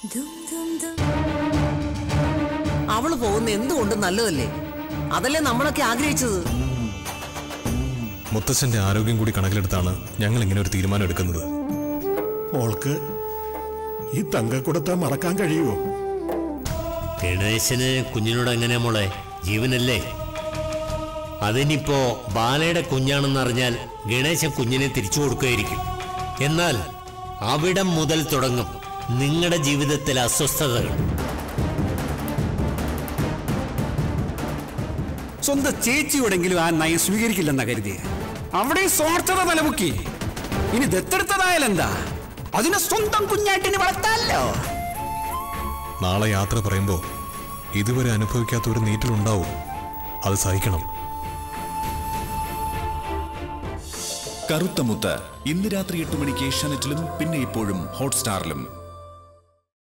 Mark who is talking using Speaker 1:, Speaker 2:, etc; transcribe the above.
Speaker 1: അവള് പോകുന്ന എന്തുകൊണ്ടും നല്ലതല്ലേ അതല്ലേ നമ്മളൊക്കെ ആഗ്രഹിച്ചത്
Speaker 2: മുത്തച്ഛന്റെ ആരോഗ്യം കൂടി കണക്കിലെടുത്താണ് ഞങ്ങൾ ഇങ്ങനെ ഒരു തീരുമാനം എടുക്കുന്നത്
Speaker 3: മോൾക്ക് ഈ തങ്കക്കുടത്തെ മറക്കാൻ കഴിയുമോ
Speaker 4: ഗണേശന് കുഞ്ഞിനോട് എങ്ങനെയാ മോളെ ജീവനല്ലേ അതിനിപ്പോ ബാലയുടെ കുഞ്ഞാണെന്നറിഞ്ഞാൽ ഗണേശൻ കുഞ്ഞിനെ തിരിച്ചു കൊടുക്കുകയായിരിക്കും എന്നാൽ അവിടം മുതൽ തുടങ്ങും നിങ്ങളുടെ ജീവിതത്തിലെ അസ്വസ്ഥതകൾ
Speaker 5: സ്വന്തം ചേച്ചിയോടെങ്കിലും ആ നയം സ്വീകരിക്കില്ലെന്നാ കരുതിയ അവിടെ സ്വാർത്ഥത നിലമുക്കി ഇനി ദത്തെടുത്തതായാലെന്താ അതിനെ സ്വന്തം കുഞ്ഞായിട്ടിന് വളർത്താലോ
Speaker 2: നാളെ യാത്ര പറയുമ്പോൾ ഇതുവരെ അനുഭവിക്കാത്ത ഒരു നീറ്റലുണ്ടാവും അത് സഹിക്കണം
Speaker 6: കറുത്ത മുത്ത് ഇന്ന് രാത്രി എട്ട് മണിക്ക് ഏഷ്യാനെറ്റിലും പിന്നെ ഇപ്പോഴും ഹോട്ട്സ്റ്റാറിലും